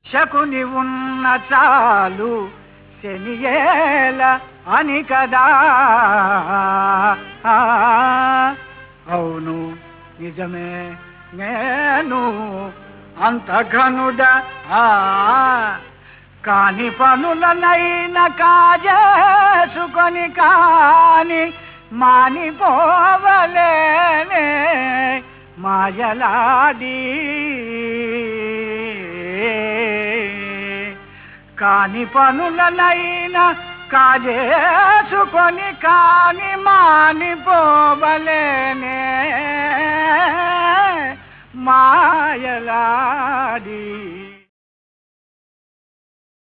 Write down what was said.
శకుని ఉన్న చాలు శనియేల అని కదా అవును నిజమే నేను అంత ఘనుడ ఆ, కాని పనులనైన కాజేసుకొని కాని మానిపోవలేనే మాయలాడి కాని పనులనైనా కాజేసుకొని కాని మానిపోవలేనే మాయలాడి